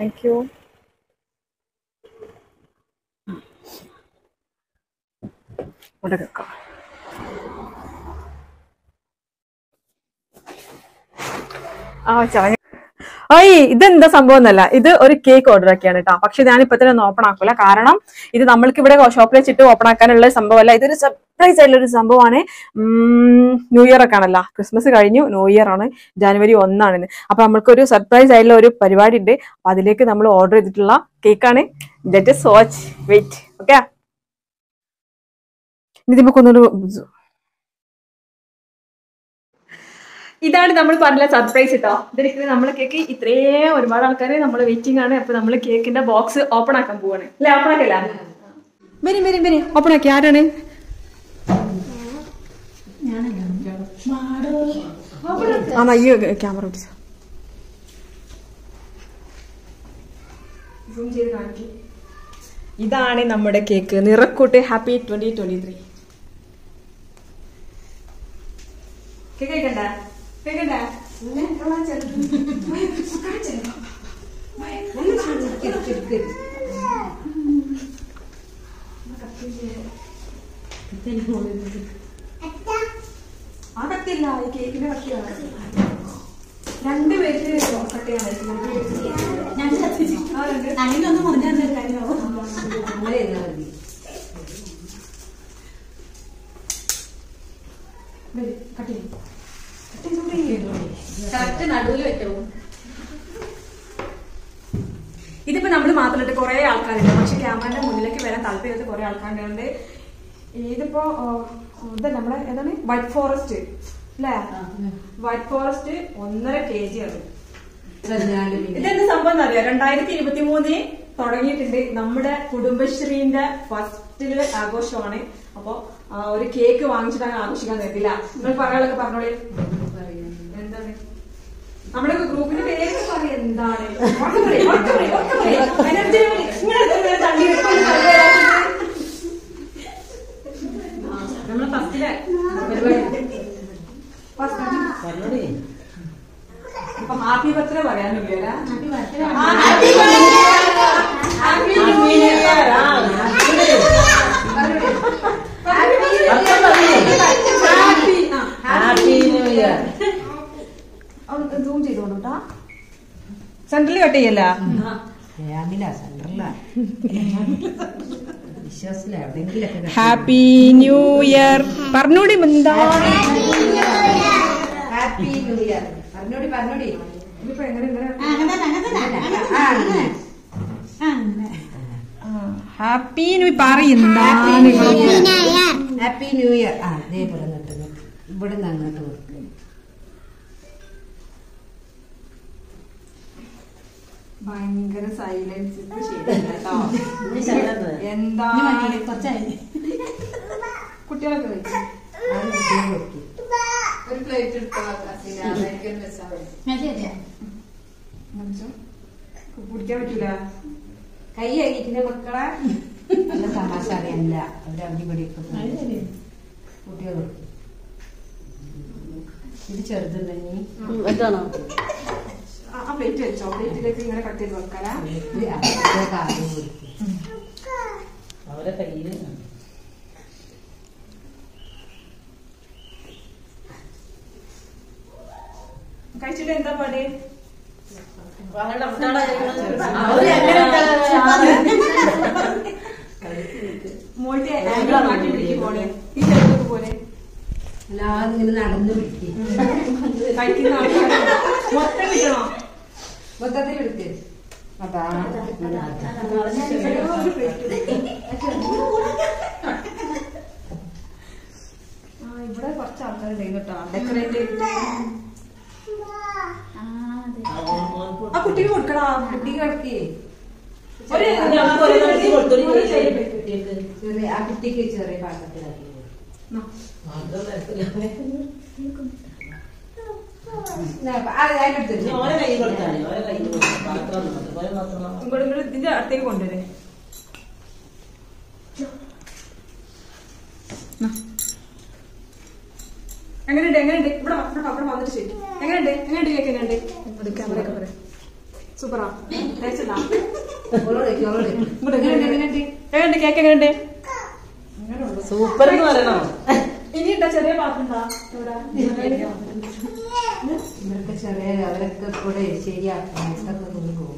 Thank you ഇവിടെ വെക്കാം ആ ചവഞ്ഞ ഓയ് ഇതെന്താ സംഭവം എന്നല്ല ഇത് ഒരു കേക്ക് ഓർഡർ ആക്കിയാണ് കേട്ടോ പക്ഷെ ഞാനിപ്പോ തന്നെ ഒന്ന് ഓപ്പൺ ആക്കൂല കാരണം ഇത് നമ്മൾക്ക് ഇവിടെ ഷോപ്പിൽ വെച്ചിട്ട് ഓപ്പൺ ആക്കാനുള്ള ഒരു സംഭവമല്ല ഇതൊരു സർപ്രൈസ് ആയിട്ടുള്ള ഒരു സംഭവമാണ് ഉം, ന്യൂ ഇയർ ഒക്കെ ആണല്ലോ ക്രിസ്മസ് കഴിഞ്ഞു ന്യൂ ഇയർ ആണ് ജനുവരി ഒന്നാണ് ഇന്ന് അപ്പൊ നമ്മൾക്കൊരു സർപ്രൈസ് ആയിട്ടുള്ള ഒരു പരിപാടി ഉണ്ട് അപ്പൊ അതിലേക്ക് നമ്മൾ ഓർഡർ ചെയ്തിട്ടുള്ള കേക്കാണ് ലെറ്റ് വാച്ച് വെയിറ്റ് ഓക്കെ ഇനി നമുക്കൊന്നൊരു ഇതാണ് നമ്മൾ പറഞ്ഞ സർപ്രൈസ് കേട്ടോ ഇതിലേക്ക് നമ്മൾ കേക്ക് ഇത്രയും ഒരുപാട് ആൾക്കാർ നമ്മൾ വെയിറ്റിംഗ് ആണ് അപ്പൊ നമ്മൾ കേക്കിന്റെ ബോക്സ് ഓപ്പൺ ആക്കാൻ പോവാണ് അല്ലെ ഓപ്പൺ ആക്കല്ല വരും വരും വരും ഓപ്പൺ ആക്കി ആരാണ് ആ അയ്യോ ക്യാമറ പിടിച്ച ഇതാണ് നമ്മുടെ കേക്ക് നിറക്കൂട്ട് happy twenty twenty three cake കഴിക്കണ്ട കേക്കണ്ട ആ കത്തില്ല ഈ കേക്കിന്റെ കത്തിയാണ് രണ്ട് പേർക്ക് കട്ടിയാണ് അങ്ങനെയൊന്നും പറഞ്ഞാൽ കട്ടി കറക്റ്റ് നടുവിൽ വെക്കണം ഇതിപ്പോ നമ്മൾ മാത്രമായിട്ട് കുറെ ആൾക്കാരുണ്ട് പക്ഷെ ക്യാമറയുടെ മുന്നിലേക്ക് വരാൻ താല്പര്യത്തിൽ കുറെ ആൾക്കാരുണ്ട് ഇതിപ്പോ ആ, ഇതല്ല നമ്മളെ ഏതാണ് വൈറ്റ് ഫോറസ്റ്റ് അല്ലേ വൈറ്റ് ഫോറസ്റ്റ് ഒന്നര കെ ജി ആണ് ഇതെന്ത് സംഭവം എന്ന് അറിയാം രണ്ടായിരത്തി ഇരുപത്തി മൂന്നിൽ തുടങ്ങിയിട്ടുണ്ട് നമ്മുടെ കുടുംബശ്രീന്റെ ഫസ്റ്റില് ആഘോഷമാണ് അപ്പൊ ആ, ഒരു കേക്ക് വാങ്ങിച്ചിട്ട് അങ്ങ് ആഘോഷിക്കാൻ കഴിയില്ല നിങ്ങൾ പറയാനൊക്കെ പറഞ്ഞോളി എന്താണ് നമ്മുടെ ഗ്രൂപ്പിന്റെ പേര് പറയാം എന്താണ് ഉറക്കെ പറയ്, ഉറക്കെ പറയ്, ഉറക്കെ പറയ്. അതിനകത്ത് ഇങ്ങനെ ഇങ്ങനെ തള്ളി വെച്ച് തള്ളി വരാറുണ്ട്. നമ്മളെ ഫസ്റ്റിലെ ഫസ്റ്റ് അപ്പൊ ഹാപ്പി ബർത്ത്ഡേ പറയാനില്ല happy new year happy happy new year zoom ചെയ്തോളൂട്ടാ സെന്ററിൽ കട്ട് ചെയ്യല്ല ഫാമില സെന്ററില വിശ്വാസില എവിടെയെങ്കിലൊക്കെ ഹാപ്പി ന്യൂ ഇയർ പറഞ്ഞൂടി എന്താണ് ഹാപ്പി ന്യൂ ഇയർ പറഞ്ഞോടി പറഞ്ഞോടി ഇതിപ്പോ എങ്ങനെ ഇങ്ങനെ ആ, അങ്ങനെ. ഹാപ്പി ന്യൂ പറയുന്നതാണ് ഹാപ്പി ന്യൂ ഇയർ ആ ഇതേപോലെ നിട്ട് നിട്ട് ഇവിടെ നിന്ന് അങ്ങോട്ട് കൊടുക്കുക ഭയങ്കര സൈലൻസ് എന്താ കുറച്ചായി കുട്ടികളൊക്കെ കഴിച്ചു അത് കുട്ടിയെ കൊടുക്കുക ഒരു പ്ലേറ്റ് എടുത്താൽ കുടിക്കാൻ പറ്റൂല കൈ കഴിക്കുന്ന മക്കളെ നല്ല തമാശ അറിയല്ല അവര് അടിപൊളിയൊക്കെ പോയി. കുട്ടിയെ കൊടുക്കുക ഇത് ചെറുതുണ്ടെങ്കിൽ ആ പ്ലേറ്റ് വെച്ചോ പ്ലേറ്റിലേക്ക് ഇങ്ങനെ കട്ട് ചെയ്ത് വെക്കാനാ ഇത് അതിലേക്ക് ആദ്യം കൊടുക്കുക അവരെ കയ്യില് കഴിച്ചിട്ട് എന്താ പാട് മോളുടെ ആംഗിൾ മാറ്റി പിടിക്കും പോലെ ഈ ചെറുതൊക്കെ പോലെ എല്ലാവരും ഇങ്ങനെ നടന്നു പിടിക്കുക കഴിക്കുന്ന ആൾക്കാർ മൊത്തം കിട്ടണോ മൊത്തത്തിൽ എടുക്കുക അതാ ഒരു plate. ആ ഇവിടെ കുറച്ച് ആൾക്കാരുണ്ടായിരുന്നു കേട്ടോ ഡെക്കറേറ്റ് ചെയ്തിട്ട് ആ കുട്ടിക്ക് കൊടുക്കടാ കുട്ടിക്ക് കിടക്കേ ഒരു ഞങ്ങൾക്ക് ഒരു കണക്ക് കൊടുത്തൊരു ഒരു ചെറിയ ചെറിയ plate. കുട്ടികൾക്ക് ചെറിയ ആ കുട്ടിക്ക് ചെറിയ പാത്രത്തിലാക്കി ആ. മാത്രം തരത്തില്ല. അതിനെടുത്തിട്ട് ഓരെ കൈ കൊടുത്താലേ ഓരെ കൈ കൊടുത്താൽ പാത്രം മതി. ഓരെ പാത്രം ഇങ്ങോട്ട് ഇങ്ങോട്ട് ഇതിന്റെ അടുത്തേക്ക് കൊണ്ടുവരെ എങ്ങനെയുണ്ട് എങ്ങനെയുണ്ട് ഇവിടെ വാ, ഇവിടെ വാ, ഇവിടെ വന്നിട്ട് ശരി എങ്ങനെയുണ്ട് എങ്ങനെയുണ്ട് കേക്ക് എങ്ങനെയുണ്ട് അത് ക്യാമറ ഒക്കെ പറയാം സൂപ്പറാ ടേസ്റ്റ് ഓളോട് വെക്ക്, ഓളോട് വെക്ക്. എങ്ങനെയുണ്ട്, എങ്ങനെയുണ്ട്? എങ്ങനെയുണ്ട് കേക്ക് എങ്ങനെയുണ്ട് സൂപ്പർ എന്ന് പറയണോ ഇനി ഇട്ടാ ചെറിയ പാത്രം എന്താ ഇവിടെ ഇവർക്ക് ചെറിയ അവരൊക്കെ കൂടെ ശരിയാക്കണം ഇതൊക്കെ നിന്ന് പോകും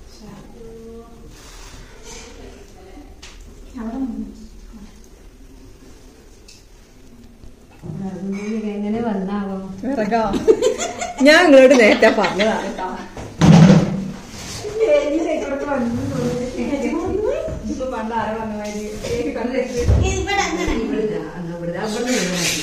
അതുകൊണ്ട് എങ്ങനെ വന്നാവോ വിറകാ ഞാൻ നിങ്ങളോട് നേരത്തെ പറഞ്ഞതാണ് കേട്ടോ ഇപ്പൊ പണ്ട് ആരെ പറഞ്ഞ മാതിരി കേക്ക് കണ്ടു ഇവിടെ അങ്ങനെ ഇവിടുന്ന് അന്ന് ഇവിടുന്ന് അവിടെ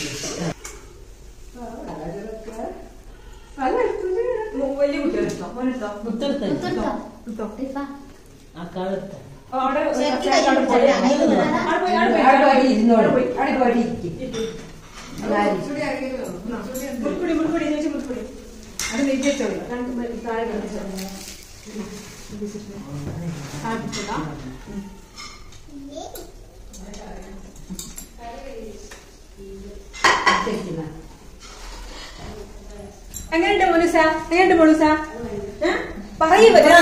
വലിയ കുട്ടികളെടുത്തോ മോനെടുത്തോ മുത്തെടുത്ത എടുത്തോ. എടുത്തോ ഇപ്പാ. ആ കാളെടുത്ത അവിടെ ശരിക്കും അവിടെ പോയി കയ്യിൽ അവിടെ പോയി അവിടെ പോയി അവിടെ പോയി അവിടെ പോയി ഇരുന്നോളൂ അവിടെ പോയി അവിടെ പോയി ഇരിക്കും എല്ലാവരും മുൾപ്പുടി മുൾപ്പുടി ചേച്ചി മുൾപ്പുടി അത് നെയ്റ്റ് വെച്ചോളൂ രണ്ട് മ- താഴെ വെച്ചോളൂ കാണിച്ചതാ ശരിക്കും എങ്ങനെയുണ്ട് മോനുസ എങ്ങനെയുണ്ട് മോനുസ ഏ? പറയൂ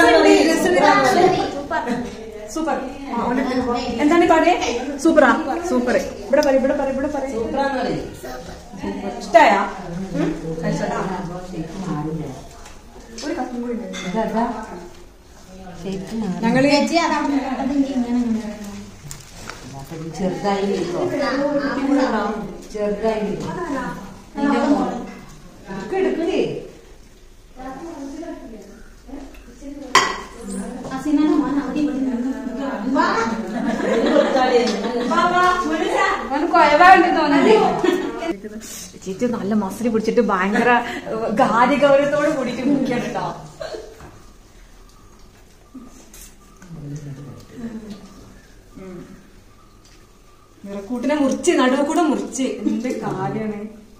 സൂപ്പർ ആ, ഓനെടുത്ത് പോ. എന്താണ് ഈ പറയേ സൂപ്പറാ സൂപ്പർ ഇവിടെ പറ ഇവിടെ പറ ഇവിടെ പറ സൂപ്പറാന്ന് പറയും ഇഷ്ടായ മാറില്ല ഒരു കഷ്ണം കൂടി ഉണ്ട്. ഇതാ ശരിക്കും മാറി ഞങ്ങള് ചേച്ചി അതാണ് അതെനിക്ക് ഇങ്ങനെ ഇങ്ങനെ. ചെറുതായി വരുമ്പോ ചെറുതായി വരും അതിന്റെ മോള്. എടുക്ക് എടുക്ക് ഹസീനാന്റെ മോൻ അവിടെ ഇവിടെ നിന്ന് വാ. ഇത് കൊടുത്താലേ അവന് കൊയവാണ്ട് തോന്നുന്നു ചേച്ചി നല്ല മസിൽ പിടിച്ചിട്ട് ഭയങ്കര ഏഹ്, ഗാരി ഗൗരവത്തോട് കൂടിയിട്ട് മുഖ്യാണ് കേട്ടോ നിറക്കൂട്ടിനെ മുറിച്ച് നടുവ് കൂടെ മുറിച്ച് എന്ത് കാര്യാണ്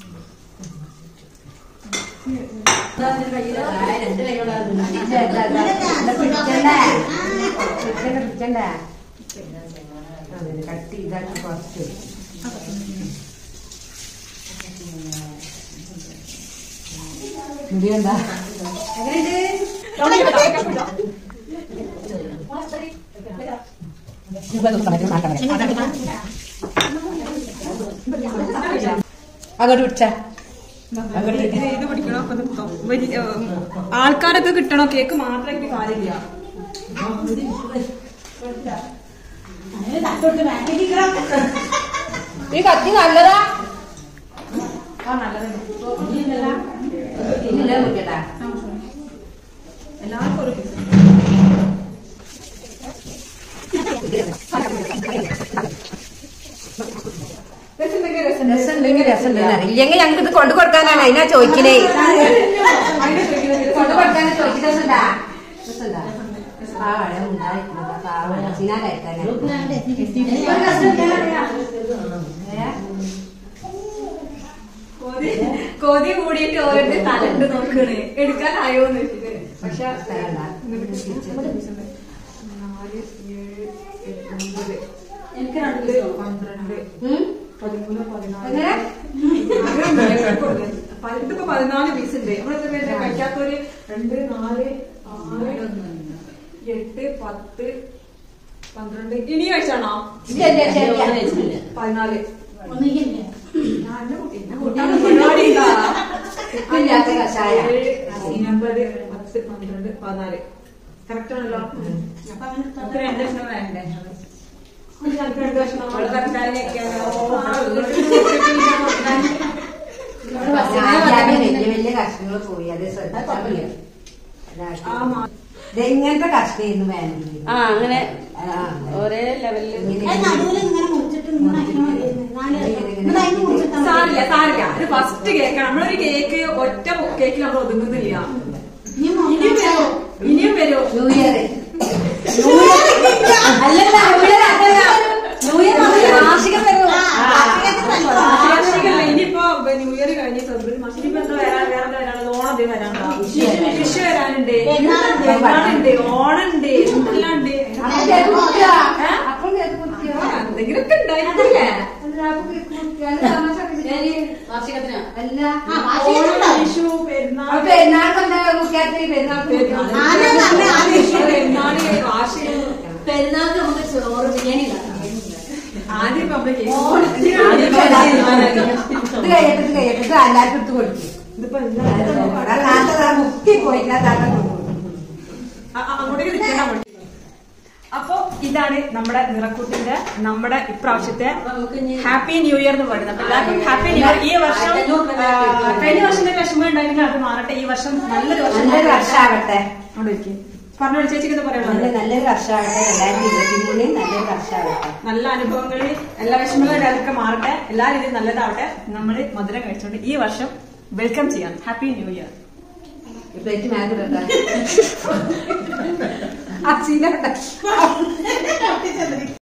രണ്ട് പിടിച്ചണ്ടേ പിടിച്ചണ്ടേ കട്ടി ഇതാക്കി കുറച്ച് മുടിയുണ്ടാ അങ്ങോട്ട് പിടിച്ച അങ്ങോട്ട് ഇത് ഇത് പിടിക്കണോ അപ്പൊ നിർത്തോ? വലിയ, ഏഹ്, ആൾക്കാരൊക്കെ കിട്ടണോ കേക്ക് മാത്രമായിട്ട് കാര്യമില്ല അങ്ങനെ തട്ടോട്ട് ബാക്കിൽ ഇരിക്കണം. ഈ കത്തി നല്ലതാ ആ നല്ലതന്നെ ഇല്ല മുറിക്കട്ടാ എല്ലാവർക്കും ഒരു piece. രസമുണ്ടെങ്കിൽ രസമുണ്ട്. രസമുണ്ടെങ്കിൽ രസമുണ്ടെന്ന് ഇല്ലെങ്കിൽ ഞങ്ങൾക്ക് ഇത് കൊണ്ടു കൊടുക്കാനാണ് അതിനാ ചോദിക്കണേ അതിന്റെ ചോദിക്കുന്നത് കൊണ്ടു കൊടുക്കാനാ ചോദിക്കുന്ന രസമുണ്ടാ രസമുണ്ടാ പാവഴ ഉണ്ടായിരിക്കുന്നത് പാവഴ സിനാ കഴിക്കാനാ ഗ്രൂപ്പിലാണ്ട് എത്തിക്കിട്ടി. കൊതി കൊതി കൂടിയിട്ട് ഓരോരുത്തർ തലണ്ട് നോക്കണേ എടുക്കാനായോന്ന് വെച്ചിട്ട് പക്ഷെ നാല് ഏഴ് എട്ട്, ഒമ്പത് എനിക്ക് രണ്ട് പന്ത്രണ്ട് പതിമൂന്ന് പതിനാല് ഇതിപ്പോ പതിനാല് പീസ് ഉണ്ട് നമ്മളെത്ര പേര് കഴിക്കാത്തവര് രണ്ട് നാല് ആറ് എട്ട് പത്ത് പന്ത്രണ്ട് ഇനി കഴിച്ചാണോ ഇല്ല ഇല്ല ശരിയാ വെച്ചിട്ടില്ല പതിനാല് ഒന്നുകില്ലേ? ഞാൻ എന്നെ കുട്ടി- എന്നെ കൂട്ടാൻ പരിപാടിയില്ല. ഇല്ലാത്ത കഷായ. ഏഴ്, ഒമ്പത് പത്ത് പന്ത്രണ്ട് പതിനാല് കറക്റ്റ് ആണല്ലോ അപ്പൊ അങ്ങനെ നമുക്ക് തന്നെ. രണ്ട് കഷ്ണം വേണ്ടേ അത് ഞങ്ങൾക്ക് രണ്ട് കഷ്ണം നമ്മള് കറക്റ്റായി വെക്കാലോ. വലിയ വലിയ കഷ്ണങ്ങൾ പോയി അത് ശ്രദ്ധിച്ചാൽ മതി ആ മാ- ഇത് ഇങ്ങനത്തെ കഷ്ണം വേണ്ടി ആ അങ്ങനെ ആ. ഒരേ ലെവലില് അത് നടുവിൽ ഇങ്ങനെ മുറിച്ചിട്ട് ഇങ്ങനെ ആക്കിയാൽ മതി. നാല് എന്നിട്ട് അതിന് മുറിച്ചിട്ടാ മതി. സാരില്ല സാരില്ല ഇത് ഫസ്റ്റ് കേക്ക് നമ്മളൊരു കേക്ക് ഒറ്റ കേക്കിൽ നമ്മൾ ഒതുങ്ങുന്നില്ല ഇനി ഇനിയും മുറിച്ചാ- വരും ഇനിയും വരും ന്യൂ ഇയർ അല്ലല്ല ന്യൂ ഇയർ അതല്ല ന്യൂ ഇയർ വാർഷികം വരും ആ, വാർഷികത്തിന് നല്ല വാർഷികമല്ല, ഇനിയിപ്പോ ന്യൂ ഇയർ കഴിഞ്ഞ് ഫെബ്രുവരി മാസം ഇനിയിപ്പോ എന്താ വരാൻ വേറെ എന്താ വരാനുള്ളത് ഓണം ദേ വരാനുണ്ടോ വിഷു വരാനുണ്ട് പെരുന്നാളുണ്ട്. പെരുന്നാളുണ്ട് ഓണുണ്ട് എന്തെല്ലാം ഉണ്ട് അപ്പോൾ കേക്ക് മുറിക്കുക. അപ്പോൾ കേക്ക് മുറിക്കുക. ആ, എന്തെങ്കിലുമൊക്കെ ഉണ്ടായിരിക്കില്ലേ അല്ല, അപ്പോൾ കേക്ക് മുറിക്കുക. അല്ല, തമാശ കളിക്കുക. വാർഷികത്തിനാ അല്ല ആ, വാർഷികത്തിനുണ്ടോ? ഓണം, വിഷു അപ്പോൾ പെരുന്നാൾ പെരുന്നാൾക്ക് എന്താ മുറിക്കാത്ത പെരുന്നാൾക്ക് മുറിക്കുക. ആദ്യം പറഞ്ഞ പെരുന്നാൾക്ക് നമുക്ക് ചോറ് ബിരിയാണി ഉണ്ടാക്കാം ആദ്യം നമ്മൾ ആദ്യം ഇത് കഴിയട്ടെ ഇത് കഴിയട്ടെ ഇത് എല്ലാവർക്കും എടുത്ത് കൊടുക്കും ഇതിപ്പോ എന്താ താത്ത മുക്കി പോയില്ല താത്ത കൊടുക്കും അ- അ- അങ്ങോട്ടേക്ക് നിൽക്കണ്ട അങ്ങോട്ട്. അപ്പൊ ഇതാണ് നമ്മുടെ നിറക്കൂട്ടിന്റെ നമ്മുടെ ഇപ്രാവശ്യത്തെ ഹാപ്പി ന്യൂ ഇയർ എന്ന് പറയുന്നത് അപ്പൊ എല്ലാവർക്കും ഹാപ്പി ന്യൂ ഇയർ ഈ വർഷം ആ, കഴിഞ്ഞ വർഷത്തെ വിഷമം ഉണ്ടായിരുന്നെങ്കിൽ അത് മാറട്ടെ ഈ വർഷം നല്ലൊരു വർഷം നല്ലൊരു വർഷമാകട്ടെ അവിടെ ഇരിക്കും പറഞ്ഞു ചേച്ചിക്ക് എന്താ നല്ല പറയാനുള്ളത് നല്ലൊരു വർഷമാകട്ടെ രണ്ടായിരത്തി ഇരുപത്തിമൂന്ന് നല്ലൊരു വർഷമാകട്ടെ നല്ല അനുഭവങ്ങളിൽ എല്ലാ വിഷമങ്ങളുടെ അതൊക്കെ മാറട്ടെ എല്ലാ രീതിയിലും നല്ലതാവട്ടെ നമ്മൾ മധുരം കഴിച്ചുകൊണ്ട് ഈ വർഷം വെൽക്കം ചെയ്യാം happy new year plate mug ആ സീന